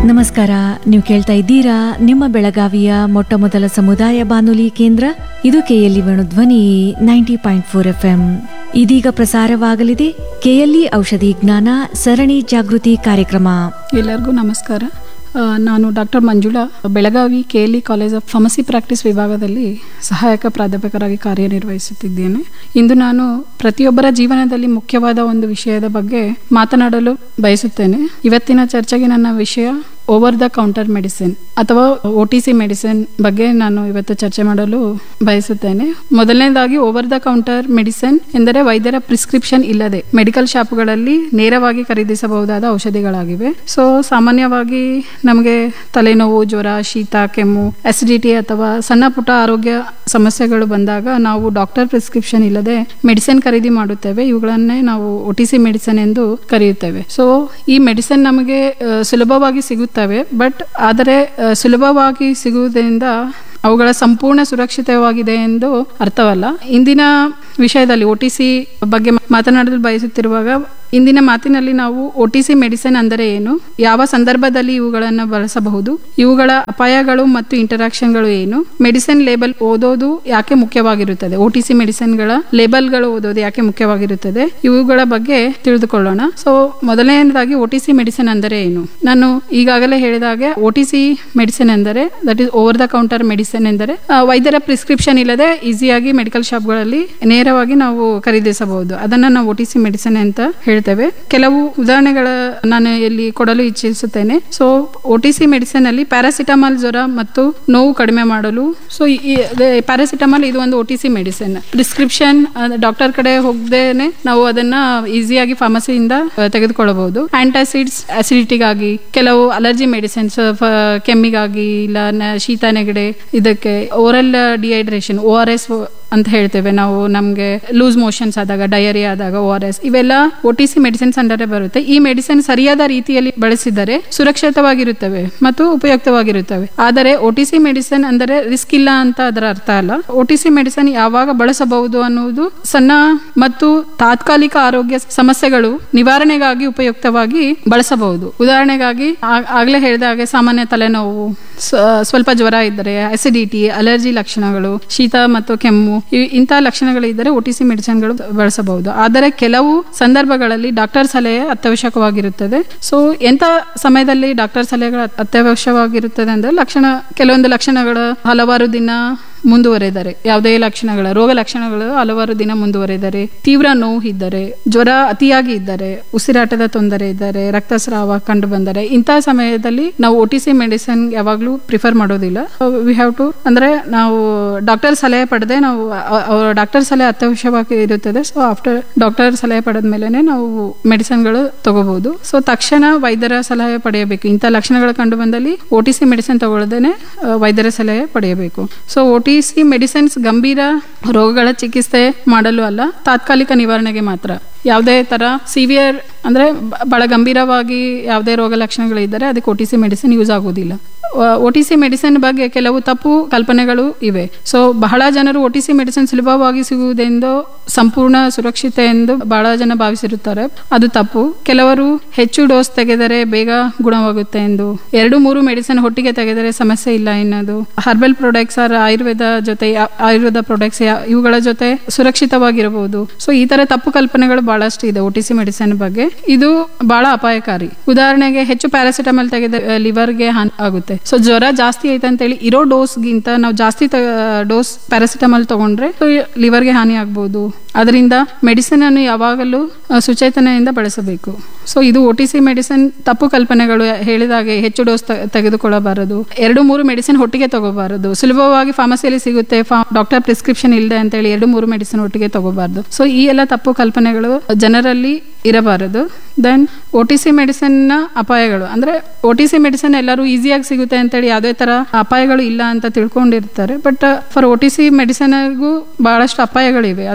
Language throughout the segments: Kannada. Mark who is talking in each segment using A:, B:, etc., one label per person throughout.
A: ನಮಸ್ಕಾರ ನೀವು ಕೇಳ್ತಾ ಇದ್ದೀರಾ ನಿಮ್ಮ ಬೆಳಗಾವಿಯ ಮೊಟ್ಟ ಮೊದಲ ಸಮುದಾಯ ಬಾನುಲಿ ಕೇಂದ್ರ ಇದು KLE Dhwani ninety point four F M ಇದೀಗ ಪ್ರಸಾರವಾಗಲಿದೆ ಕೆಎಲ್ಇ ಔಷಧಿ ಜ್ಞಾನ ಸರಣಿ ಜಾಗೃತಿ ಕಾರ್ಯಕ್ರಮ
B: ಎಲ್ಲರಿಗೂ ನಮಸ್ಕಾರ ಆ, ನಾನು doctor Manjula Belagavi KLE college of pharmacy practice ವಿಭಾಗದಲ್ಲಿ ಸಹಾಯಕ ಪ್ರಾಧ್ಯಾಪಕರಾಗಿ ಕಾರ್ಯನಿರ್ವಹಿಸುತ್ತಿದ್ದೇನೆ ಇಂದು ನಾನು ಪ್ರತಿಯೊಬ್ಬರ ಜೀವನದಲ್ಲಿ ಮುಖ್ಯವಾದ ಒಂದು ವಿಷಯದ ಬಗ್ಗೆ ಮಾತನಾಡಲು ಬಯಸುತ್ತೇನೆ ಇವತ್ತಿನ ಚರ್ಚೆಗೆ ನನ್ನ ವಿಷಯ ಓವರ್ ದ ಕೌಂಟರ್ ಮೆಡಿಸಿನ್ ಅಥವಾ ಒ ಟಿ ಸಿ ಮೆಡಿಸಿನ್ ಬಗ್ಗೆ ನಾನು ಇವತ್ತು ಚರ್ಚೆ ಮಾಡಲು ಬಯಸುತ್ತೇನೆ ಮೊದಲನೇದಾಗಿ ಓವರ್ ದ ಕೌಂಟರ್ ಮೆಡಿಸಿನ್ ಎಂದರೆ ವೈದ್ಯರ ಪ್ರಿಸ್ಕ್ರಿಪ್ಷನ್ ಇಲ್ಲದೆ ಮೆಡಿಕಲ್ ಶಾಪ್ಗಳಲ್ಲಿ ನೇರವಾಗಿ ಖರೀದಿಸಬಹುದಾದ ಔಷಧಿಗಳಾಗಿವೆ ಸೊ ಸಾಮಾನ್ಯವಾಗಿ ನಮಗೆ ತಲೆನೋವು ಜ್ವರ ಶೀತ ಕೆಮ್ಮು ಅಸಿಡಿಟಿ ಅಥವಾ ಸಣ್ಣ ಪುಟ್ಟ ಆರೋಗ್ಯ ಸಮಸ್ಯೆಗಳು ಬಂದಾಗ ನಾವು ಡಾಕ್ಟರ್ ಪ್ರಿಸ್ಕ್ರಿಪ್ಷನ್ ಇಲ್ಲದೆ ಮೆಡಿಸಿನ್ ಖರೀದಿ ಮಾಡುತ್ತೇವೆ ಇವುಗಳನ್ನೇ ನಾವು ಒ ಟಿ ಸಿ ಮೆಡಿಸಿನ್ ಎಂದು ಕರೆಯುತ್ತೇವೆ ಸೊ ಈ ಮೆಡಿಸಿನ್ ನಮಗೆ ಆ, ಸುಲಭವಾಗಿ ಸಿಗುತ್ತವೆ ಬಟ್ ಆದರೆ ಆ, ಸುಲಭವಾಗಿ ಸಿಗುವುದರಿಂದ ಅವುಗಳ ಸಂಪೂರ್ಣ ಸುರಕ್ಷಿತವಾಗಿದೆ ಎಂದು ಅರ್ಥವಲ್ಲ ಇಂದಿನ ವಿಷಯದಲ್ಲಿ ಒ ಟಿ ಸಿ ಬಗ್ಗೆ ಮಾತನಾಡಲು ಬಯಸುತ್ತಿರುವಾಗ ಇಂದಿನ ಮಾತಿನಲ್ಲಿ ನಾವು ಒ ಟಿ ಸಿ ಮೆಡಿಸಿನ್ ಅಂದರೆ ಏನು ಯಾವ ಸಂದರ್ಭದಲ್ಲಿ ಇವುಗಳನ್ನು ಬಳಸಬಹುದು ಇವುಗಳ ಅಪಾಯಗಳು ಮತ್ತು ಇಂಟರಾಕ್ಷನ್ಗಳು ಏನು ಮೆಡಿಸಿನ್ ಲೇಬಲ್ ಓದೋದು ಯಾಕೆ ಮುಖ್ಯವಾಗಿರುತ್ತದೆ ಒ ಟಿ ಸಿ ಮೆಡಿಸಿನ್ಗಳ ಲೇಬಲ್ಗಳು ಓದೋದು ಯಾಕೆ ಮುಖ್ಯವಾಗಿರುತ್ತದೆ ಇವುಗಳ ಬಗ್ಗೆ ತಿಳಿದುಕೊಳ್ಳೋಣ ಸೊ ಮೊದಲನೇದಾಗಿ ಒ ಟಿ ಸಿ ಮೆಡಿಸಿನ್ ಅಂದರೆ ಏನು ನಾನು ಈಗಾಗಲೇ ಹೇಳಿದ ಹಾಗೆ ಒ ಟಿ ಸಿ ಮೆಡಿಸಿನ್ ಎಂದರೆ that is over the counter medicine ಎಂದರೆ ಆ, ವೈದ್ಯರ ಪ್ರಿಸ್ಕ್ರಿಪ್ಷನ್ ಇಲ್ಲದೆ ಈಸಿಯಾಗಿ ಮೆಡಿಕಲ್ ಶಾಪ್ಗಳಲ್ಲಿ ನೇರವಾಗಿ ನಾವು ಖರೀದಿಸಬಹುದು ಅದನ್ನ ನಾವು ಒ ಟಿ ಸಿ ಮೆಡಿಸಿನ್ ಅಂತ ಹೇಳ್ತೇವೆ ಕೆಲವು ಉದಾಹರಣೆಗಳ ನಾನು ಇಲ್ಲಿ ಕೊಡಲು ಇಚ್ಛಿಸುತ್ತೇನೆ so O T C medicine ಅಲ್ಲಿ ಪ್ಯಾರಾಸಿಟಮಾಲ್ ಜ್ವರ ಮತ್ತು ನೋವು ಕಡಿಮೆ ಮಾಡಲು ಸೊ ಪ್ಯಾರಾಸಿಟಮಾಲ್ ಇದು ಒಂದು O T C medicine prescription doctor ಕಡೆ ಹೋಗದೇನೆ ನಾವು ಅದನ್ನ ಈಸಿಯಾಗಿ ಫಾರ್ಮಸಿಯಿಂದ ತೆಗೆದುಕೊಳ್ಳಬಹುದು ಆಂಟಾಸಿಡ್ಸ್ ಅಸಿಡಿಟಿಗಾಗಿ ಕೆಲವು ಅಲರ್ಜಿ ಮೆಡಿಸಿನ್ಸ್ ಕೆಮ್ಮಿಗಾಗಿ ಇಲ್ಲ ನ- ಶೀತ ನೆಗಡೆ ಇದಕ್ಕೆ oral dehydration O R S ಅಂತ ಹೇಳ್ತೇವೆ ನಾವು ನಮಗೆ ಲೂಸ್ ಮೋಷನ್ಸ್ ಆದಾಗ ಡಯರಿ ಆದಾಗ ಓ ಆರ್ ಎಸ್ ಇವೆಲ್ಲ ಒ ಟಿ ಸಿ ಮೆಡಿಸಿನ್ಸ್ ಅಂಡರೇ ಬರುತ್ತೆ ಈ ಮೆಡಿಸಿನ್ ಸರಿಯಾದ ರೀತಿಯಲ್ಲಿ ಬಳಸಿದರೆ ಸುರಕ್ಷಿತವಾಗಿರುತ್ತವೆ ಮತ್ತು ಉಪಯುಕ್ತವಾಗಿರುತ್ತವೆ ಆದರೆ ಒ ಟಿ ಸಿ ಮೆಡಿಸಿನ್ ಅಂದರೆ ರಿಸ್ಕ್ ಇಲ್ಲ ಅಂತ ಅದರ ಅರ್ಥ ಅಲ್ಲ ಒ ಟಿ ಸಿ ಮೆಡಿಸಿನ್ ಯಾವಾಗ ಬಳಸಬಹುದು ಅನ್ನುವುದು ಸಣ್ಣ ಮತ್ತು ತಾತ್ಕಾಲಿಕ ಆರೋಗ್ಯ ಸಮಸ್ಯೆಗಳು ನಿವಾರಣೆಗಾಗಿ ಉಪಯುಕ್ತವಾಗಿ ಬಳಸಬಹುದು ಉದಾಹರಣೆಗಾಗಿ ಆ- ಆಗ್ಲೇ ಹೇಳಿದ ಹಾಗೆ ಸಾಮಾನ್ಯ ತಲೆನೋವು ಸ- ಸ್ವಲ್ಪ ಜ್ವರ ಇದ್ದರೆ ಅಸಿಡಿಟಿ ಅಲರ್ಜಿ ಲಕ್ಷಣಗಳು ಶೀತ ಮತ್ತು ಕೆಮ್ಮು ಇ- ಇಂತಹ ಲಕ್ಷಣಗಳಿದ್ದರೆ ಒ ಟಿ ಸಿ ಮೆಡಿಸಿನ್ಗಳು ಬಳಸಬಹುದು ಆದರೆ ಕೆಲವು ಸಂದರ್ಭಗಳಲ್ಲಿ ಡಾಕ್ಟರ್ ಸಲಹೆ ಅತ್ಯವಶ್ಯಕವಾಗಿರುತ್ತದೆ ಸೊ ಎಂತ ಸಮಯದಲ್ಲಿ ಡಾಕ್ಟರ್ ಸಲಹೆಗಳು ಅತ್- ಅತ್ಯವಶ್ಯವಾಗಿರುತ್ತದೆ ಅಂದ್ರೆ ಲಕ್ಷಣ ಕೆಲವೊಂದು ಲಕ್ಷಣಗಳು ಹಲವಾರು ದಿನ ಮುಂದುವರೆದರೆ ಯಾವುದೇ ಲಕ್ಷಣಗಳ ರೋಗ ಲಕ್ಷಣಗಳು ಹಲವಾರು ದಿನ ಮುಂದುವರೆದರೆ ತೀವ್ರ ನೋವು ಇದ್ದರೆ ಜ್ವರ ಅತಿಯಾಗಿ ಇದ್ದರೆ ಉಸಿರಾಟದ ತೊಂದರೆ ಇದ್ದರೆ ರಕ್ತಸ್ರಾವ ಕಂಡು ಬಂದರೆ ಇಂತಹ ಸಮಯದಲ್ಲಿ ನಾವು ಒ ಟಿ ಸಿ ಮೆಡಿಸಿನ್ ಯಾವಾಗಲೂ ಪ್ರಿಫರ್ ಮಾಡೋದಿಲ್ಲ ವಿ ಹ್ಯಾವ್ ಟು ಅಂದ್ರೆ ನಾವು ಡಾಕ್ಟರ್ ಸಲಹೆ ಪಡೆದೇ ನಾವು ಡಾಕ್ಟರ್ ಸಲಹೆ ಅತ್ಯವಶ್ಯವಾಗಿ ಇರುತ್ತದೆ ಸೊ ಆಫ್ಟರ್ ಡಾಕ್ಟರ್ ಸಲಹೆ ಪಡೆದ ಮೇಲೆ ನಾವು ಮೆಡಿಸಿನ್ಗಳು ತಗೋಬಹುದು ಸೊ ತಕ್ಷಣ ವೈದ್ಯರ ಸಲಹೆ ಪಡೆಯಬೇಕು ಇಂಥ ಲಕ್ಷಣಗಳು ಕಂಡು ಬಂದಲ್ಲಿ ಒ ಟಿ ಸಿ ಮೆಡಿಸಿನ್ ತಗೊಳ್ಳದೇನೆ ಆ, ವೈದ್ಯರ ಸಲಹೆ ಪಡೆಯಬೇಕು so O T C medicines ಗಂಭೀರ ರೋಗಗಳ ಚಿಕಿತ್ಸೆ ಮಾಡಲು ಅಲ್ಲ ತಾತ್ಕಾಲಿಕ ನಿವಾರಣೆಗೆ ಮಾತ್ರ ಯಾವುದೇ ತರ ಸಿವಿಯರ್ ಅಂದ್ರೆ ಬ- ಬಹಳ ಗಂಭೀರವಾಗಿ ಯಾವುದೇ ರೋಗ ಲಕ್ಷಣಗಳಿದ್ದರೆ ಅದಕ್ಕೆ O T C medicine use ಆಗುವುದಿಲ್ಲ ಒ ಟಿ ಸಿ ಮೆಡಿಸಿನ್ ಬಗ್ಗೆ ಕೆಲವು ತಪ್ಪು ಕಲ್ಪನೆಗಳು ಇವೆ ಸೊ ಬಹಳ ಜನರು ಒ ಟಿ ಸಿ ಮೆಡಿಸಿನ್ ಸುಲಭವಾಗಿ ಸಿಗುವುದೆಂದು ಸಂಪೂರ್ಣ ಸುರಕ್ಷಿತ ಎಂದು ಬಹಳ ಜನ ಭಾವಿಸಿರುತ್ತಾರೆ ಅದು ತಪ್ಪು ಕೆಲವರು ಹೆಚ್ಚು ಡೋಸ್ ತೆಗೆದರೆ ಬೇಗ ಗುಣವಾಗುತ್ತೆ ಎಂದು ಎರಡು ಮೂರು ಮೆಡಿಸಿನ್ ಒಟ್ಟಿಗೆ ತೆಗೆದರೆ ಸಮಸ್ಯೆ ಇಲ್ಲ ಎನ್ನೋದು ಹರ್ಬಲ್ ಪ್ರಾಡಕ್ಟ್ಸ್ ಆರ್ ಆಯುರ್ವೇದ ಜೊತೆ ಯಾ- ಆಯುರ್ವೇದ ಪ್ರಾಡಕ್ಟ್ಸ್ ಇವುಗಳ ಜೊತೆ ಸುರಕ್ಷಿತವಾಗಿರಬಹುದು ಸೊ ಈ ತರ ತಪ್ಪು ಕಲ್ಪನೆಗಳು ಬಹಳಷ್ಟು ಇದೆ ಒ ಟಿ ಸಿ ಮೆಡಿಸಿನ್ ಬಗ್ಗೆ ಇದು ಬಹಳ ಅಪಾಯಕಾರಿ ಉದಾಹರಣೆಗೆ ಹೆಚ್ಚು ಪ್ಯಾರಾಸಿಟಮಾಲ್ ತೆಗೆದ ಲಿವರ್ಗೆ ಹಾನಿ ಆಗುತ್ತೆ ಸೊ ಜ್ವರ ಜಾಸ್ತಿ ಐತೆ ಅಂತೇಳಿ ಇರೋ ಡೋಸ್ಗಿಂತ ನಾವು ಜಾಸ್ತಿ ಡೋಸ್ ಪ್ಯಾರಾಸಿಟಮಾಲ್ ತಗೊಂಡ್ರೆ ಲಿವರ್ಗೆ ಹಾನಿ ಆಗ್ಬೋದು ಅದರಿಂದ ಮೆಡಿಸಿನ್ ಅನ್ನು ಯಾವಾಗಲೂ ಆ, ಸುಚೇತನೆಯಿಂದ ಬಳಸಬೇಕು ಸೊ ಇದು ಒ ಟಿ ಸಿ ಮೆಡಿಸಿನ್ ತಪ್ಪು ಕಲ್ಪನೆಗಳು ಹೇಳಿದಾಗೆ ಹೆಚ್ಚು ಡೋಸ್ ತೆಗೆದುಕೊಳ್ಳಬಾರದು ಎರಡು ಮೂರು ಮೆಡಿಸಿನ್ ಒಟ್ಟಿಗೆ ತಗೋಬಾರದು ಸುಲಭವಾಗಿ ಫಾರ್ಮಸಿಯಲ್ಲಿ ಸಿಗುತ್ತೆ ಡಾಕ್ಟರ್ ಪ್ರಿಸ್ಕ್ರಿಪ್ಷನ್ ಇಲ್ಲದೆ ಅಂತೇಳಿ ಎರಡು ಮೂರು ಮೆಡಿಸಿನ್ ಒಟ್ಟಿಗೆ ತಗೋಬಾರದು ಸೊ ಈ ಎಲ್ಲ ತಪ್ಪು ಕಲ್ಪನೆಗಳು ಜನರಲ್ಲಿ ಇರಬಾರದು then O T C medicine ನ ಅಪಾಯಗಳು ಅಂದ್ರೆ ಒ ಟಿ ಸಿ ಮೆಡಿಸಿನ್ ಎಲ್ಲರೂ ಈಸಿಯಾಗಿ ಸಿಗುತ್ತೆ ಅಂತೇಳಿ ಯಾವುದೇ ತರ ಅಪಾಯಗಳು ಇಲ್ಲ ಅಂತ ತಿಳ್ಕೊಂಡಿರ್ತಾರೆ but for O T C ಮೆಡಿಸಿನ್ಗೂ ಬಹಳಷ್ಟು ಅಪಾಯಗಳಿವೆ ಅದರಲ್ಲಿ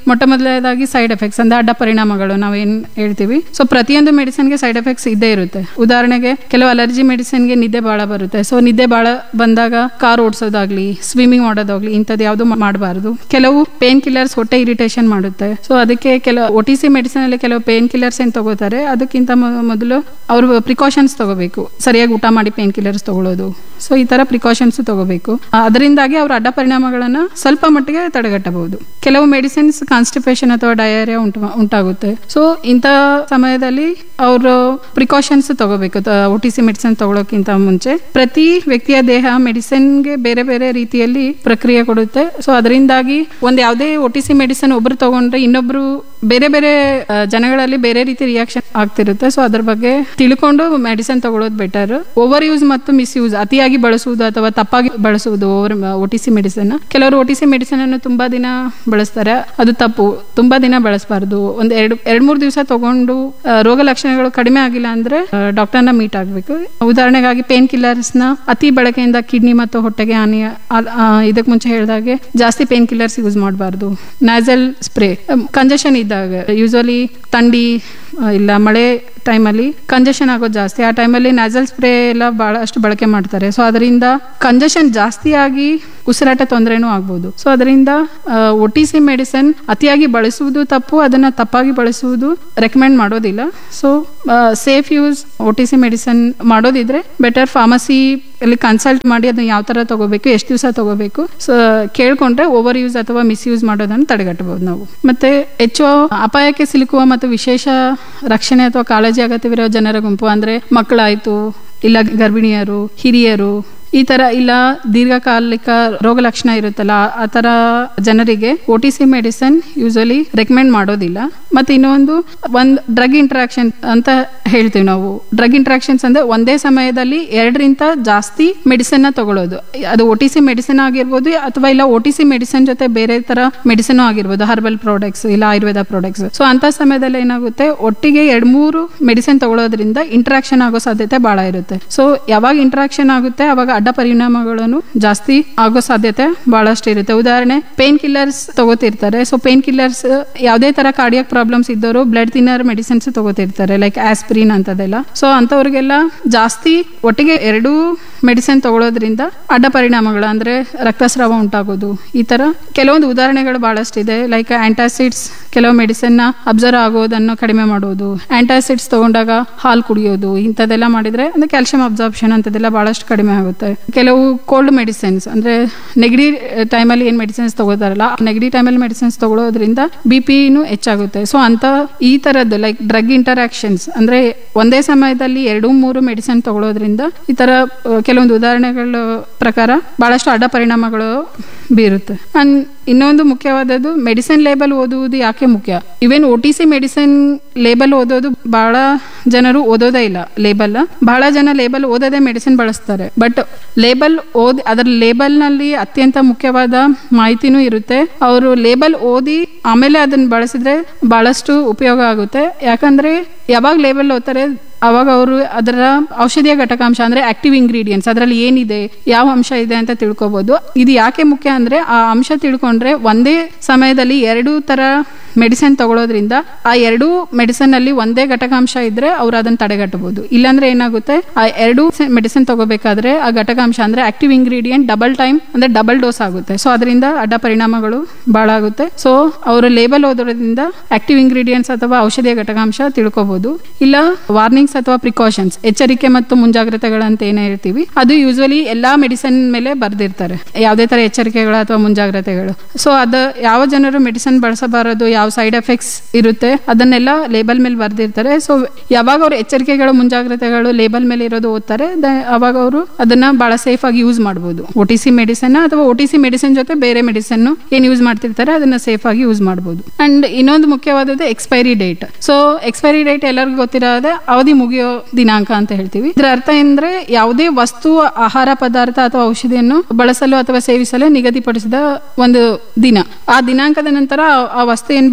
B: ಮೊಟ್ಟ ಮೊದಲನೇದಾಗಿ ಸೈಡ್ ಎಫೆಕ್ಟ್ಸ್ ಅಂದ್ರೆ ಅಡ್ಡ ಪರಿಣಾಮಗಳು ನಾವೇನ್ ಹೇಳ್ತೀವಿ ಸೊ ಪ್ರತಿಯೊಂದು ಮೆಡಿಸಿನ್ಗೆ ಸೈಡ್ ಎಫೆಕ್ಟ್ಸ್ ಇದ್ದೇ ಇರುತ್ತೆ ಉದಾಹರಣೆಗೆ ಕೆಲವು ಅಲರ್ಜಿ ಮೆಡಿಸಿನ್ಗೆ ನಿದ್ದೆ ಬಹಳ ಬರುತ್ತೆ ಸೊ ನಿದ್ದೆ ಬಹಳ ಬಂದಾಗ ಕಾರ್ ಓಡಿಸೋದಾಗ್ಲಿ ಸ್ವಿಮ್ಮಿಂಗ್ ಮಾಡೋದಾಗ್ಲಿ ಇಂಥದ್ದು ಯಾವುದು ಮಾಡಬಾರ್ದು ಕೆಲವು ಪೇನ್ ಕಿಲ್ಲರ್ಸ್ ಹೊಟ್ಟೆ ಇರಿಟೇಷನ್ ಮಾಡುತ್ತೆ ಸೊ ಅದಕ್ಕೆ ಕೆಲವು ಒ ಟಿ ಸಿ ಮೆಡಿಸಿನ್ ಅಲ್ಲಿ ಕೆಲವು ಪೇನ್ ಕಿಲ್ಲರ್ಸ್ ಏನ್ ತಗೋತಾರೆ ಅದಕ್ಕಿಂತ ಮೊ- ಮೊದಲು ಅವರು ಪ್ರಿಕಾಷನ್ಸ್ ತಗೋಬೇಕು ಸರಿಯಾಗಿ ಊಟ ಮಾಡಿ ಪೇನ್ ಕಿಲ್ಲರ್ಸ್ ತಗೊಳ್ಳೋದು ಸೊ ಈ ತರ ಪ್ರಿಕಾಷನ್ಸ್ ತಗೋಬೇಕು ಅದರಿಂದಾಗಿ ಅವ್ರ ಅಡ್ಡ ಪರಿಣಾಮಗಳನ್ನ ಸ್ವಲ್ಪ ಮಟ್ಟಿಗೆ ತಡೆಗಟ್ಟಬಹುದು ಕೆಲವು ಮೆಡಿಸಿನ್ಸ್ ಕಾನ್ಸ್ಟಿಪೇಷನ್ ಅಥವಾ ಡಯರಿಯಾ ಉಂಟು ಉಂಟಾಗುತ್ತೆ ಸೊ ಇಂಥ ಸಮಯದಲ್ಲಿ ಅವರು ಪ್ರಿಕಾಷನ್ಸ್ ತಗೋಬೇಕು ಒ ಟಿ ಸಿ ಮೆಡಿಸಿನ್ ತಗೊಳ್ಳೋಕ್ಕಿಂತ ಮುಂಚೆ ಪ್ರತಿ ವ್ಯಕ್ತಿಯ ದೇಹ ಮೆಡಿಸಿನ್ಗೆ ಬೇರೆ ಬೇರೆ ರೀತಿಯಲ್ಲಿ ಪ್ರಕ್ರಿಯೆ ಕೊಡುತ್ತೆ ಸೊ ಅದರಿಂದಾಗಿ ಒಂದ್ ಯಾವುದೇ ಒ ಟಿ ಸಿ ಮೆಡಿಸಿನ್ ಒಬ್ರು ತಗೊಂಡ್ರೆ ಇನ್ನೊಬ್ರು ಬೇರೆ ಬೇರೆ ಆ, ಜನಗಳಲ್ಲಿ ಬೇರೆ ರೀತಿ ರಿಯಾಕ್ಷನ್ ಆಗ್ತಿರುತ್ತೆ ಸೊ ಅದ್ರ ಬಗ್ಗೆ ತಿಳ್ಕೊಂಡು ಮೆಡಿಸಿನ್ ತಗೊಳ್ಳೋದು ಬೆಟರ್ ಓವರ್ ಯೂಸ್ ಮತ್ತು ಮಿಸ್ ಯೂಸ್ ಅತಿಯಾಗಿ ಬಳಸುವುದು ಅಥವಾ ತಪ್ಪಾಗಿ ಬಳಸುವುದು over O T C medicine ಕೆಲವರು ಒ ಟಿ ಸಿ ಮೆಡಿಸಿನ್ ಅನ್ನು ತುಂಬಾ ದಿನ ಬಳಸ್ತಾರೆ ಅದು ತಪ್ಪು ತುಂಬಾ ದಿನ ಬಳಸಬಾರ್ದು ಒಂದ್ ಎರಡು ಎರಡ್ ಮೂರು ದಿವಸ ತಗೊಂಡು ಆ, ರೋಗ ಲಕ್ಷಣಗಳು ಕಡಿಮೆ ಆಗಿಲ್ಲ ಅಂದ್ರೆ ಡಾಕ್ಟರ್ನ ಮೀಟ್ ಆಗ್ಬೇಕು ಉದಾಹರಣೆಗಾಗಿ ಪೇನ್ ಕಿಲ್ಲರ್ಸ್ ನ ಅತಿ ಬಳಕೆಯಿಂದ ಕಿಡ್ನಿ ಮತ್ತು ಹೊಟ್ಟೆಗೆ ಹಾನಿ ಇದಕ್ಕೆ ಮುಂಚೆ ಹೇಳಿದಾಗೆ ಜಾಸ್ತಿ ಪೇನ್ ಕಿಲ್ಲರ್ಸ್ ಯೂಸ್ ಮಾಡಬಾರ್ದು ನ್ಯಾಸಲ್ ಸ್ಪ್ರೇ ಕಂಜೆಷನ್ ಇದ್ದಾಗ ಯೂಶಲಿ ಥಂಡಿ ಆ, ಇಲ್ಲ ಮಳೆ ಟೈಮಲ್ಲಿ ಕಂಜೆಷನ್ ಆಗೋದು ಜಾಸ್ತಿ ಆ ಟೈಮಲ್ಲಿ ನ್ಯಾಸಲ್ ಸ್ಪ್ರೇ ಎಲ್ಲ ಬಹಳಷ್ಟು ಬಳಕೆ ಮಾಡ್ತಾರೆ ಸೊ ಅದರಿಂದ ಕಂಜೆಷನ್ ಜಾಸ್ತಿ ಆಗಿ ಉಸಿರಾಟ ತೊಂದರೆನೂ ಆಗ್ಬೋದು ಸೊ ಅದರಿಂದ ಒ ಟಿ ಸಿ ಮೆಡಿಸಿನ್ ಅತಿಯಾಗಿ ಬಳಸುವುದು ತಪ್ಪು ಅದನ್ನ ತಪ್ಪಾಗಿ ಬಳಸುವುದು ರೆಕಮೆಂಡ್ ಮಾಡೋದಿಲ್ಲ so safe use O T C medicine ಮಾಡೋದಿದ್ರೆ ಬೆಟರ್ ಫಾರ್ಮಸಿ ಅಲ್ಲಿ ಕನ್ಸಲ್ಟ್ ಮಾಡಿ ಅದನ್ನ ಯಾವ ತರ ತಗೋಬೇಕು ಎಷ್ಟು ದಿವಸ ತಗೋಬೇಕು ಸೊ ಕೇಳ್ಕೊಂಡ್ರೆ ಓವರ್ ಯೂಸ್ ಅಥವಾ ಮಿಸ್ ಯೂಸ್ ಮಾಡೋದನ್ನು ತಡೆಗಟ್ಟಬಹುದು ನಾವು ಮತ್ತೆ ಹೆಚ್ಚು ಅಪಾಯಕ್ಕೆ ಸಿಲುಕುವ ಮತ್ತು ವಿಶೇಷ ರಕ್ಷಣೆ ಅಥವಾ ಕಾಳಜಿ ಅಗತ್ಯವಿರೋ ಜನರ ಗುಂಪು ಅಂದ್ರೆ ಮಕ್ಕಳಾಯ್ತು ಇಲ್ಲ ಗರ್ಭಿಣಿಯರು ಹಿರಿಯರು ಈ ತರ ಇಲ್ಲ ದೀರ್ಘಕಾಲಿಕ ರೋಗ ಲಕ್ಷಣ ಇರುತ್ತಲ್ಲ ಆ- ಆ ತರ ಜನರಿಗೆ O T C medicine usually recommend ಮಾಡೋದಿಲ್ಲ ಮತ್ತೆ ಇನ್ನೊಂದು ಒಂದ್ ಡ್ರಗ್ ಇಂಟ್ರಾಕ್ಷನ್ ಅಂತ ಹೇಳ್ತೀವಿ ನಾವು ಡ್ರಗ್ ಇಂಟ್ರಾಕ್ಷನ್ಸ್ ಅಂದ್ರೆ ಒಂದೇ ಸಮಯದಲ್ಲಿ ಎರಡರಿಂದ ಜಾಸ್ತಿ ಮೆಡಿಸಿನ್ ನ ತಗೊಳ್ಳೋದು ಅದು ಒ ಟಿ ಸಿ ಮೆಡಿಸಿನ್ ಆಗಿರ್ಬೋದು ಅಥವಾ ಇಲ್ಲ ಒ ಟಿ ಸಿ ಮೆಡಿಸಿನ್ ಜೊತೆ ಬೇರೆ ತರ ಮೆಡಿಸಿನ್ ಆಗಿರ್ಬೋದು ಹರ್ಬಲ್ ಪ್ರಾಡಕ್ಟ್ಸ್ ಇಲ್ಲ ಆಯುರ್ವೇದ ಪ್ರಾಡಕ್ಟ್ಸ್ ಸೊ ಅಂತ ಸಮಯದಲ್ಲಿ ಏನಾಗುತ್ತೆ ಒಟ್ಟಿಗೆ ಎರಡ್ ಮೂರು ಮೆಡಿಸಿನ್ ತಗೊಳ್ಳೋದ್ರಿಂದ ಇಂಟ್ರಾಕ್ಷನ್ ಆಗೋ ಸಾಧ್ಯತೆ ಬಹಳ ಇರುತ್ತೆ ಸೊ ಯಾವಾಗ ಇಂಟ್ರಾಕ್ಷನ್ ಆಗುತ್ತೆ ಅವಾಗ ಅಡ್ಡ ಪರಿಣಾಮಗಳನ್ನು ಜಾಸ್ತಿ ಆಗೋ ಸಾಧ್ಯತೆ ಬಹಳಷ್ಟು ಇರುತ್ತೆ ಉದಾಹರಣೆ ಪೇನ್ ಕಿಲ್ಲರ್ಸ್ ತಗೋತಿರ್ತಾರೆ ಸೊ ಪೇನ್ ಕಿಲ್ಲರ್ಸ್ ಯಾವುದೇ ತರ ಕಾರ್ಡಿಯಾಕ್ ಪ್ರಾಬ್ಲಮ್ಸ್ ಇದ್ದವರು ಬ್ಲಡ್ ಥಿನ್ನರ್ ಮೆಡಿಸಿನ್ಸ್ ತಗೋತಿರ್ತಾರೆ ಲೈಕ್ ಆಸ್ಪಿರಿನ್ ಅಂತದೆಲ್ಲ ಸೊ ಅಂತವ್ರಿಗೆಲ್ಲ ಜಾಸ್ತಿ ಒಟ್ಟಿಗೆ ಎರಡೂ ಮೆಡಿಸಿನ್ ತಗೊಳ್ಳೋದ್ರಿಂದ ಅಡ್ಡ ಪರಿಣಾಮಗಳು ಅಂದ್ರೆ ರಕ್ತಸ್ರಾವ ಉಂಟಾಗೋದು ಈ ತರ ಕೆಲವೊಂದು ಉದಾಹರಣೆಗಳು ಬಹಳಷ್ಟಿದೆ ಲೈಕ್ ಆಂಟಾಸಿಡ್ಸ್ ಕೆಲವು ಮೆಡಿಸಿನ್ ನ ಅಬ್ಸರ್ವ್ ಆಗೋದನ್ನು ಕಡಿಮೆ ಮಾಡೋದು ಆಂಟಾಸಿಡ್ಸ್ ತಗೊಂಡಾಗ ಹಾಲು ಕುಡಿಯೋದು ಇಂಥದ್ದೆಲ್ಲ ಮಾಡಿದ್ರೆ ಅಂದ್ರೆ ಕ್ಯಾಲ್ಸಿಯಂ ಅಬ್ಸಾರ್ಪ್ಷನ್ ಅಂತದೆಲ್ಲ ಬಹಳಷ್ಟು ಕಡಿಮೆ ಆಗುತ್ತೆ ಕೆಲವು ಕೋಲ್ಡ್ ಮೆಡಿಸಿನ್ಸ್ ಅಂದ್ರೆ ನೆಗಡಿ ಟೈಮಲ್ಲಿ ಏನ್ ಮೆಡಿಸಿನ್ಸ್ ತಗೋತಾರಲ್ಲ ನೆಗಡಿ ಟೈಮಲ್ಲಿ ಮೆಡಿಸಿನ್ಸ್ ತಗೊಳ್ಳೋದ್ರಿಂದ ಬಿ ಪಿನೂ ಹೆಚ್ಚಾಗುತ್ತೆ ಸೊ ಅಂತ ಈ ತರದ್ದು ಲೈಕ್ ಡ್ರಗ್ ಇಂಟರಾಕ್ಷನ್ಸ್ ಅಂದ್ರೆ ಒಂದೇ ಸಮಯದಲ್ಲಿ ಎರಡು ಮೂರು ಮೆಡಿಸಿನ್ ತಗೊಳ್ಳೋದ್ರಿಂದ ಈ ತರ ಆ, ಕೆಲವೊಂದು ಉದಾಹರಣೆಗಳ ಪ್ರಕಾರ ಬಹಳಷ್ಟು ಅಡ್ಡ ಪರಿಣಾಮಗಳು ಬೀರುತ್ತೆ ಅಂಡ್ ಇನ್ನೊಂದು ಮುಖ್ಯವಾದದ್ದು ಮೆಡಿಸಿನ್ ಲೇಬಲ್ ಓದುವುದು ಯಾಕೆ ಮುಖ್ಯ even O T C medicine label ಓದೋದು ಬಹಳ ಜನರು ಓದೋದೇ ಇಲ್ಲ ಲೇಬಲ್ ಬಹಳ ಜನ ಲೇಬಲ್ ಓದೋದೇ ಮೆಡಿಸಿನ್ ಬಳಸ್ತಾರೆ ಬಟ್ ಲೇಬಲ್ ಓದಿ ಅದರ ಲೇಬಲ್ ನಲ್ಲಿ ಅತ್ಯಂತ ಮುಖ್ಯವಾದ ಮಾಹಿತಿನೂ ಇರುತ್ತೆ ಅವರು ಲೇಬಲ್ ಓದಿ ಆಮೇಲೆ ಅದನ್ನ ಬಳಸಿದ್ರೆ ಬಹಳಷ್ಟು ಉಪಯೋಗ ಆಗುತ್ತೆ ಯಾಕಂದ್ರೆ ಯಾವಾಗ ಲೇಬಲ್ ಓದ್ತಾರೆ ಅವಾಗ ಅವರು ಅದರ ಔಷಧಿಯ ಘಟಕಾಂಶ ಅಂದ್ರೆ ಆಕ್ಟಿವ್ ಇಂಗ್ರೀಡಿಯೆಂಟ್ಸ್ ಅದರಲ್ಲಿ ಏನಿದೆ ಯಾವ ಅಂಶ ಇದೆ ಅಂತ ತಿಳ್ಕೊಬಹುದು ಇದು ಯಾಕೆ ಮುಖ್ಯ ಅಂದ್ರೆ ಆ ಅಂಶ ತಿಳ್ಕೊಂಡ್ರೆ ಒಂದೇ ಸಮಯದಲ್ಲಿ ಎರಡು ತರ ಮೆಡಿಸಿನ್ ತಗೊಳ್ಳೋದ್ರಿಂದ ಆ ಎರಡು ಮೆಡಿಸಿನ್ ಅಲ್ಲಿ ಒಂದೇ ಘಟಕಾಂಶ ಇದ್ರೆ ಅವ್ರು ಅದನ್ನ ತಡೆಗಟ್ಟಬಹುದು ಇಲ್ಲಾಂದ್ರೆ ಏನಾಗುತ್ತೆ ಆ ಎರಡು ಮೆಡಿಸಿನ್ ತಗೋಬೇಕಾದ್ರೆ ಆ ಘಟಕಾಂಶ ಅಂದ್ರೆ ಆಕ್ಟಿವ್ ಇಂಗ್ರೀಡಿಯೆಂಟ್ ಡಬಲ್ ಟೈಮ್ ಅಂದ್ರೆ ಡಬಲ್ ಡೋಸ್ ಆಗುತ್ತೆ ಸೊ ಅದರಿಂದ ಅಡ್ಡ ಪರಿಣಾಮಗಳು ಬಹಳ ಆಗುತ್ತೆ ಸೊ ಅವರು ಲೇಬಲ್ ಓದೋದ್ರಿಂದ ಆಕ್ಟಿವ್ ಇಂಗ್ರೀಡಿಯೆಂಟ್ಸ್ ಅಥವಾ ಔಷಧಿಯ ಘಟಕಾಂಶ ತಿಳ್ಕೊಬಹುದು ಇಲ್ಲ ವಾರ್ನಿಂಗ್ಸ್ ಅಥವಾ ಪ್ರಿಕಾಷನ್ಸ್ ಎಚ್ಚರಿಕೆ ಮತ್ತು ಮುಂಜಾಗ್ರತೆಗಳಂತ ಏನ್ ಹೇಳ್ತೀವಿ ಅದು ಯೂಶಲಿ ಎಲ್ಲಾ ಮೆಡಿಸಿನ್ ಮೇಲೆ ಬರ್ದಿರ್ತಾರೆ ಯಾವುದೇ ತರ ಎಚ್ಚರಿಕೆಗಳು ಅಥವಾ ಮುಂಜಾಗ್ರತೆಗಳು ಸೊ ಅದ ಯಾವ ಜನರು ಮೆಡಿಸಿನ್ ಬಳಸಬಾರದು ಯಾವ ಸೈಡ್ ಎಫೆಕ್ಟ್ಸ್ ಇರುತ್ತೆ ಅದನ್ನೆಲ್ಲ ಲೇಬಲ್ ಮೇಲೆ ಬರ್ದಿರ್ತಾರೆ ಸೊ ಯಾವಾಗ ಅವ್ರು ಎಚ್ಚರಿಕೆಗಳು ಮುಂಜಾಗ್ರತೆಗಳು ಲೇಬಲ್ ಮೇಲೆ ಇರೋದು ಓದ್ತಾರೆ ದ- ಅವಾಗ ಅವರು ಅದನ್ನ ಬಹಳ ಸೇಫ್ ಆಗಿ ಯೂಸ್ ಮಾಡಬಹುದು ಒ ಟಿ ಸಿ ಮೆಡಿಸಿನ್ ಅಥವಾ ಒ ಟಿ ಸಿ ಮೆಡಿಸಿನ್ ಜೊತೆ ಬೇರೆ ಮೆಡಿಸಿನ್ ಏನ್ ಯೂಸ್ ಮಾಡ್ತಿರ್ತಾರೆ ಅದನ್ನ ಸೇಫ್ ಆಗಿ ಯೂಸ್ ಮಾಡಬಹುದು ಅಂಡ್ ಇನ್ನೊಂದು ಮುಖ್ಯವಾದದ್ದು expiry date so expiry date ಎಲ್ಲರಿಗೂ ಗೊತ್ತಿರೋದೆ ಅವಧಿ ಮುಗಿಯೋ ದಿನಾಂಕ ಅಂತ ಹೇಳ್ತೀವಿ ಇದರ ಅರ್ಥ ಅಂದ್ರೆ ಯಾವುದೇ ವಸ್ತು ಆಹಾರ ಪದಾರ್ಥ ಅಥವಾ ಔಷಧಿಯನ್ನು ಬಳಸಲು ಅಥವಾ ಸೇವಿಸಲು ನಿಗದಿಪಡಿಸಿದ ಒಂದು ದಿನ ಆ ದಿನಾಂಕದ ನಂತರ ಆ- ಆ ವಸ್ತು ಏನ್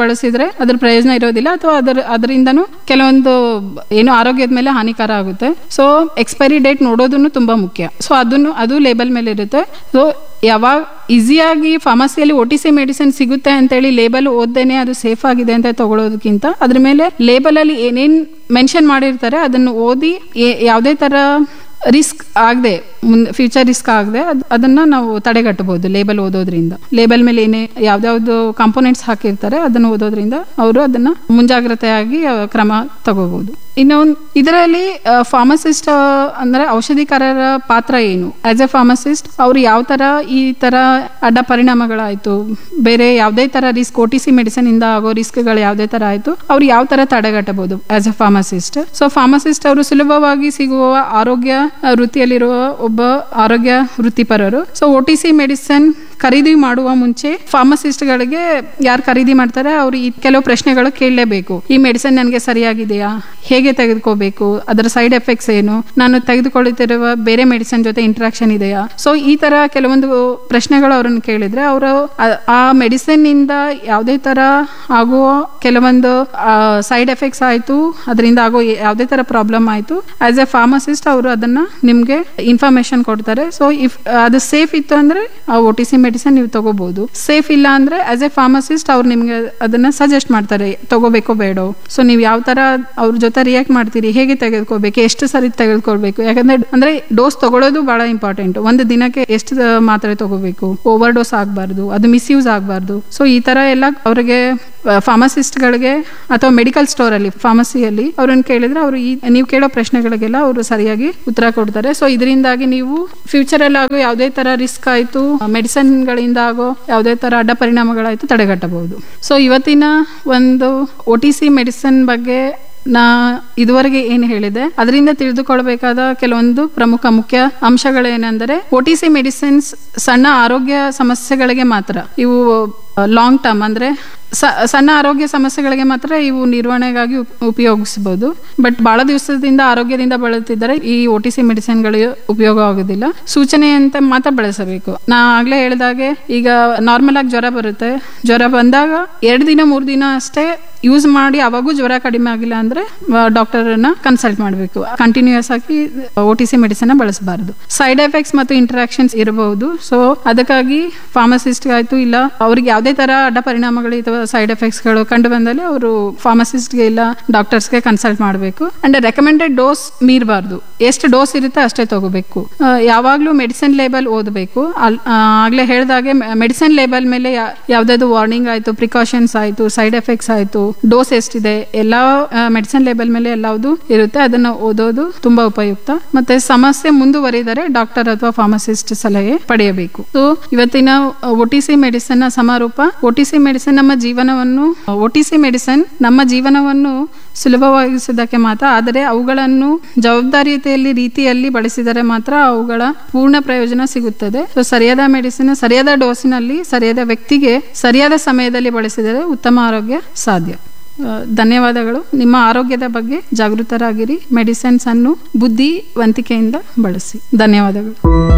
B: ಬಳಸಿದ್ರೆ ಅದ್ರ ಪ್ರಯೋಜನ ಇರೋದಿಲ್ಲ ಅಥವಾ ಅದರ ಅದರಿಂದನೂ ಕೆಲವೊಂದು ಏನು ಆರೋಗ್ಯದ ಮೇಲೆ ಹಾನಿಕಾರ ಆಗುತ್ತೆ ಸೊ ಎಕ್ಸ್ಪೈರಿ ಡೇಟ್ ನೋಡೋದನ್ನು ತುಂಬಾ ಮುಖ್ಯ ಸೊ ಅದನ್ನು ಅದು ಲೇಬಲ್ ಮೇಲೆ ಇರುತ್ತೆ ಸೊ ಯಾವಾಗ ಈಸಿಯಾಗಿ ಫಾರ್ಮಸಿಯಲ್ಲಿ ಒ ಟಿ ಸಿ ಮೆಡಿಸಿನ್ ಸಿಗುತ್ತೆ ಅಂತೇಳಿ ಲೇಬಲ್ ಓದ್ದೇನೆ ಅದು ಸೇಫ್ ಆಗಿದೆ ಅಂತ ತಗೊಳ್ಳೋದಕ್ಕಿಂತ ಅದ್ರ ಮೇಲೆ ಲೇಬಲ್ ಅಲ್ಲಿ ಏನೇನ್ ಮೆನ್ಷನ್ ಮಾಡಿರ್ತಾರೆ ಅದನ್ನು ಓದಿ ಏ- ಯಾವುದೇ ತರ ರಿಸ್ಕ್ ಆಗದೆ ಮುಂದೆ ಫ್ಯೂಚರ್ ರಿಸ್ಕ್ ಆಗದೆ ಅದನ್ನ ನಾವು ತಡೆಗಟ್ಟಬಹುದು ಲೇಬಲ್ ಓದೋದ್ರಿಂದ ಲೇಬಲ್ ಮೇಲೆ ಏನೇ ಯಾವ್ದಾವ್ದು ಕಾಂಪೋನೆಂಟ್ಸ್ ಹಾಕಿರ್ತಾರೆ ಅದನ್ನು ಓದೋದ್ರಿಂದ ಅವರು ಅದನ್ನ ಮುಂಜಾಗ್ರತೆಯಾಗಿ ಆ, ಕ್ರಮ ತಗೋಬಹುದು ಇನ್ನೊಂದು ಇದರಲ್ಲಿ ಫಾರ್ಮಸಿಸ್ಟ್ ಅಂದ್ರೆ ಔಷಧಿಕಾರರ ಪಾತ್ರ ಏನು ಆಸ್ ಎ ಫಾರ್ಮಸಿಸ್ಟ್ ಅವ್ರು ಯಾವ ತರ ಈ ತರ ಅಡ್ಡ ಪರಿಣಾಮಗಳಾಯ್ತು ಬೇರೆ ಯಾವುದೇ ತರ risk O T C medicine ಇಂದ ಆಗೋ ರಿಸ್ಕ್ಗಳು ಯಾವುದೇ ತರ ಆಯ್ತು ಅವ್ರು ಯಾವ ತರ ತಡೆಗಟ್ಟಬಹುದು as a pharmacist so pharmacist ಅವರು ಸುಲಭವಾಗಿ ಸಿಗುವ ಆರೋಗ್ಯ ಆ, ವೃತ್ತಿಯಲ್ಲಿರುವ ಒಬ್ಬ ಆರೋಗ್ಯ ವೃತ್ತಿಪರರು so O T C medicine ಖರೀದಿ ಮಾಡುವ ಮುಂಚೆ ಫಾರ್ಮಸಿಸ್ಟ್ ಗಳಿಗೆ ಯಾರು ಖರೀದಿ ಮಾಡ್ತಾರೆ ಅವ್ರು ಈ ಕೆಲವು ಪ್ರಶ್ನೆಗಳು ಕೇಳಲೇಬೇಕು ಈ ಮೆಡಿಸಿನ್ ನನಗೆ ಸರಿಯಾಗಿದೆಯಾ ಹೇಗೆ ತೆಗೆದುಕೋಬೇಕು ಅದರ ಸೈಡ್ ಎಫೆಕ್ಟ್ಸ್ ಏನು ನಾನು ತೆಗೆದುಕೊಳ್ಳುತ್ತಿರುವ ಬೇರೆ ಮೆಡಿಸಿನ್ ಜೊತೆ ಇಂಟ್ರಾಕ್ಷನ್ ಇದೆಯಾ ಸೊ ಈ ತರ ಕೆಲವೊಂದು ಪ್ರಶ್ನೆಗಳು ಅವರನ್ನು ಕೇಳಿದ್ರೆ ಅವರು ಆ ಮೆಡಿಸಿನ್ ಇಂದ ಯಾವುದೇ ತರ ಆಗುವ ಕೆಲವೊಂದು ಸೈಡ್ ಎಫೆಕ್ಟ್ಸ್ ಆಯ್ತು ಅದರಿಂದ ಆಗೋ ಯಾವುದೇ ತರ ಪ್ರಾಬ್ಲಮ್ ಆಯ್ತು ಆಸ್ ಎ ಫಾರ್ಮಸಿಸ್ಟ್ ಅವರು ಅದನ್ನ ನಿಮ್ಗೆ ಇನ್ಫಾರ್ಮೇಶನ್ ಕೊಡ್ತಾರೆ ಸೊ ಇಫ್ ಅದು ಸೇಫ್ ಇತ್ತು ಅಂದ್ರೆ ಆ ಒ ಟಿ ಸಿ ಮೆಡಿಸಿನ್ ನೀವು ತಗೋಬಹುದು ಸೇಫ್ ಇಲ್ಲ ಅಂದ್ರೆ ಆಸ್ ಎ ಫಾರ್ಮಸಿಸ್ಟ್ ಅವ್ರು ನಿಮ್ಗೆ ಅದನ್ನ ಸಜೆಸ್ಟ್ ಮಾಡ್ತಾರೆ ತಗೋಬೇಕೋ ಬೇಡೋ ಸೊ ನೀವು ಯಾವ ತರ ಅವ್ರ ಜೊತೆ ರಿಯಾಕ್ಟ್ ಮಾಡ್ತೀರಿ ಹೇಗೆ ತೆಗೆದುಕೋಬೇಕು ಎಷ್ಟು ಸರಿ ತೆಗೆದುಕೊಳ್ಬೇಕು ಯಾಕಂದ್ರೆ ಅಂದ್ರೆ ಡೋಸ್ ತಗೊಳ್ಳೋದು ಬಹಳ ಇಂಪಾರ್ಟೆಂಟ್ ಒಂದು ದಿನಕ್ಕೆ ಎಷ್ಟು ಮಾತ್ರೆ ತಗೋಬೇಕು ಓವರ್ ಡೋಸ್ ಆಗಬಾರ್ದು ಅದು ಮಿಸ್ಯೂಸ್ ಆಗಬಾರ್ದು ಸೊ ಈ ತರ ಎಲ್ಲ ಅವರಿಗೆ ಫಾರ್ಮಸಿಸ್ಟ್ ಗಳಿಗೆ ಅಥವಾ ಮೆಡಿಕಲ್ ಸ್ಟೋರ್ ಅಲ್ಲಿ ಫಾರ್ಮಸಿಯಲ್ಲಿ ಅವ್ರನ್ನ ಕೇಳಿದ್ರೆ ಅವರು ಈ ನೀವು ಕೇಳೋ ಪ್ರಶ್ನೆಗಳಿಗೆಲ್ಲ ಅವರು ಸರಿಯಾಗಿ ಉತ್ತರ ಕೊಡ್ತಾರೆ ಸೊ ಇದರಿಂದಾಗಿ ನೀವು ಫ್ಯೂಚರ್ ಅಲ್ಲಿ ಆಗೋ ಯಾವುದೇ ತರ ರಿಸ್ಕ್ ಆಯ್ತು ಮೆಡಿಸಿನ್ ಗಳಿಂದ ಆಗೋ ಯಾವುದೇ ತರ ಅಡ್ಡ ಪರಿಣಾಮಗಳಾಯ್ತು ತಡೆಗಟ್ಟಬಹುದು ಸೊ ಇವತ್ತಿನ ಒಂದು ಒ ಟಿ ಸಿ ಮೆಡಿಸಿನ್ ಬಗ್ಗೆ ನಾ ಇದುವರೆಗೆ ಏನು ಹೇಳಿದೆ ಅದರಿಂದ ತಿಳಿದುಕೊಳ್ಬೇಕಾದ ಕೆಲವೊಂದು ಪ್ರಮುಖ ಮುಖ್ಯ ಅಂಶಗಳೇನೆಂದರೆ ಒ ಟಿ ಸಿ ಮೆಡಿಸಿನ್ಸ್ ಸಣ್ಣ ಆರೋಗ್ಯ ಸಮಸ್ಯೆಗಳಿಗೆ ಮಾತ್ರ ಇವು ಲಾಂಗ್ ಟರ್ಮ್ ಅಂದ್ರೆ ಸ- ಸಣ್ಣ ಆರೋಗ್ಯ ಸಮಸ್ಯೆಗಳಿಗೆ ಮಾತ್ರ ಇವು ನಿರ್ವಹಣೆಗಾಗಿ ಉಪ್- ಉಪಯೋಗಿಸಬಹುದು ಬಟ್ ಬಹಳ ದಿವಸದಿಂದ ಆರೋಗ್ಯದಿಂದ ಬಳಲ್ತಿದ್ದಾರೆ ಈ ಒ ಟಿ ಸಿ ಮೆಡಿಸಿನ್ಗಳು ಉಪಯೋಗ ಆಗೋದಿಲ್ಲ ಸೂಚನೆಯಂತೆ ಮಾತ್ರ ಬಳಸಬೇಕು ನಾ ಆಗ್ಲೇ ಹೇಳಿದಾಗೆ ಈಗ ನಾರ್ಮಲ್ ಆಗಿ ಜ್ವರ ಬರುತ್ತೆ ಜ್ವರ ಬಂದಾಗ ಎರಡು ದಿನ ಮೂರು ದಿನ ಅಷ್ಟೇ ಯೂಸ್ ಮಾಡಿ ಅವಾಗೂ ಜ್ವರ ಕಡಿಮೆ ಆಗಿಲ್ಲ ಅಂದ್ರೆ ಡಾಕ್ಟರ್ನ ಕನ್ಸಲ್ಟ್ ಮಾಡಬೇಕು ಕಂಟಿನ್ಯೂಸ್ ಆಗಿ ಒ ಟಿ ಸಿ ಮೆಡಿಸಿನ್ ಬಳಸಬಾರದು ಸೈಡ್ ಎಫೆಕ್ಟ್ಸ್ ಮತ್ತು ಇಂಟರಾಕ್ಷನ್ಸ್ ಇರಬಹುದು ಸೊ ಅದಕ್ಕಾಗಿ ಫಾರ್ಮಸಿಸ್ಟ್ ಆಯ್ತು ಇಲ್ಲ ಅವ್ರಿಗೆ ಯಾವುದೇ ತರ ಅಡ್ಡ ಪರಿಣಾಮಗಳು ಅಥವಾ ಸೈಡ್ ಎಫೆಕ್ಟ್ಸ್ ಗಳು ಕಂಡು ಬಂದಲ್ಲಿ ಅವರು ಫಾರ್ಮಸಿಸ್ಟ್ಗೆ ಇಲ್ಲ ಡಾಕ್ಟರ್ಸ್ಗೆ ಕನ್ಸಲ್ಟ್ ಮಾಡಬೇಕು ಅಂಡ್ ರೆಕಮೆಂಡೆಡ್ ಡೋಸ್ ಮೀರಬಾರ್ದು ಎಷ್ಟು ಡೋಸ್ ಇರುತ್ತೆ ಅಷ್ಟೇ ತಗೋಬೇಕು ಆ, ಯಾವಾಗ್ಲೂ ಮೆಡಿಸಿನ್ ಲೇಬಲ್ ಓದಬೇಕು ಆಗ್ಲೇ ಹೇಳ್ದಾಗೆ ಮೆಡಿಸಿನ್ ಲೇಬಲ್ ಮೇಲೆ ಯಾ- ಯಾವ್ದಾದ್ರು ವಾರ್ನಿಂಗ್ ಆಯ್ತು ಪ್ರಿಕಾಷನ್ಸ್ ಆಯ್ತು ಸೈಡ್ ಎಫೆಕ್ಟ್ಸ್ ಆಯ್ತು ಡೋಸ್ ಎಷ್ಟಿದೆ ಎಲ್ಲ ಮೆಡಿಸಿನ್ ಲೇಬಲ್ ಮೇಲೆ ಎಲ್ಲವುದು ಇರುತ್ತೆ ಅದನ್ನ ಓದೋದು ತುಂಬಾ ಉಪಯುಕ್ತ ಮತ್ತೆ ಸಮಸ್ಯೆ ಮುಂದುವರಿದರೆ ಡಾಕ್ಟರ್ ಅಥವಾ ಫಾರ್ಮಸಿಸ್ಟ್ ಸಲಹೆ ಪಡೆಯಬೇಕು ಸೊ ಇವತ್ತಿನ ಒ ಟಿ ಸಿ ಮೆಡಿಸಿನ್ ನ ಸಮಾರೋಪ ಒ ಟಿ ಸಿ ಮೆಡಿಸಿನ್ ನಮ್ಮ ಜೀವನವನ್ನು ಒ ಟಿ ಸಿ ಮೆಡಿಸಿನ್ ನಮ್ಮ ಜೀವನವನ್ನು ಸುಲಭವಾಗಿಸೋದಕ್ಕೆ ಮಾತ್ರ ಆದರೆ ಅವುಗಳನ್ನು ಜವಾಬ್ದಾರಿಯುತೆಯಲ್ಲಿ ರೀತಿಯಲ್ಲಿ ಬಳಸಿದರೆ ಮಾತ್ರ ಅವುಗಳ ಪೂರ್ಣ ಪ್ರಯೋಜನ ಸಿಗುತ್ತದೆ ಸೊ ಸರಿಯಾದ ಮೆಡಿಸಿನ್ ಸರಿಯಾದ ಡೋಸಿನಲ್ಲಿ ಸರಿಯಾದ ವ್ಯಕ್ತಿಗೆ ಸರಿಯಾದ ಸಮಯದಲ್ಲಿ ಬಳಸಿದರೆ ಉತ್ತಮ ಆರೋಗ್ಯ ಸಾಧ್ಯ ಆ, ಧನ್ಯವಾದಗಳು ನಿಮ್ಮ ಆರೋಗ್ಯದ ಬಗ್ಗೆ ಜಾಗೃತರಾಗಿರಿ ಮೆಡಿಸಿನ್ಸ್ ಅನ್ನು ಬುದ್ಧಿವಂತಿಕೆಯಿಂದ ಬಳಸಿ ಧನ್ಯವಾದಗಳು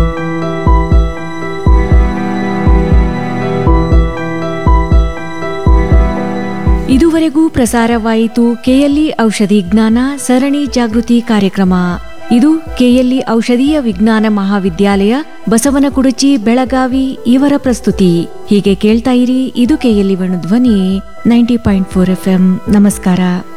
A: ಇದುವರೆಗೂ ಪ್ರಸಾರವಾಯಿತು ಕೆಎಲ್ಇ ಔಷಧಿ ಜ್ಞಾನ ಸರಣಿ ಜಾಗೃತಿ ಕಾರ್ಯಕ್ರಮ ಇದು ಕೆಎಲ್ಇ ಔಷಧೀಯ ವಿಜ್ಞಾನ ಮಹಾವಿದ್ಯಾಲಯ ಬಸವನಕುಡುಚಿ ಬೆಳಗಾವಿ ಇವರ ಪ್ರಸ್ತುತಿ ಹೀಗೆ ಕೇಳ್ತಾ ಇರಿ ಇದು KLE Dhwani ninety point four F ನಮಸ್ಕಾರ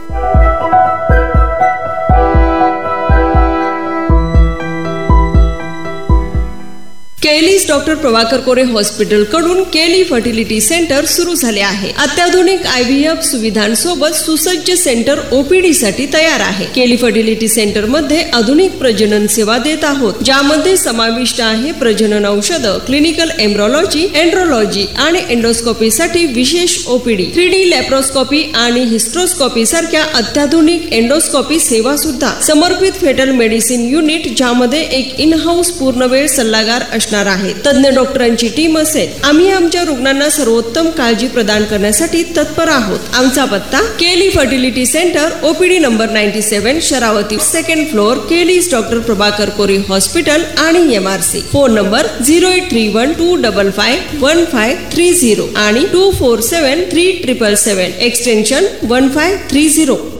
C: केलीस डॉक्टर प्रभाकर कोरे हॉस्पिटल कडून केली फर्टिलिटी सेंटर सुरू झाले आहे अत्याधुनिक आयव्हीएफ सुविधांसोबत सुसज्ज सेंटर ओपीडी साठी तयार आहे केली फर्टिलिटी सेंटर मध्ये आधुनिक प्रजनन सेवा देत आहोत ज्यामध्ये समाविष्ट आहे प्रजनन औषध क्लिनिकल एम्ब्रॉलॉजी एंड्रोलॉजी आणि एंडोस्कोपी साठी विशेष ओपीडी थ्री डी लॅप्रोस्कोपी आणि हिस्ट्रोस्कोपी सारख्या अत्याधुनिक एंडोस्कोपी सेवा सुद्धा समर्पित फेटल मेडिसिन युनिट ज्यामध्ये एक इन हाऊस पूर्णवेळ सल्लागार असणार असणार आहे तज्ञ डॉक्टरांची टीम असेल आम्ही आमच्या रुग्णांना सर्वोत्तम काळजी प्रदान करण्यासाठी तत्पर आहोत आमचा पत्ता KLE fertility centre OPD number ninety seven Sharavati second floor KLE's doctor Prabhakar Kore hospital आणि M R C phone number zero eight three one two double five one five three zero आणि two four seven three triple seven extension one five three zero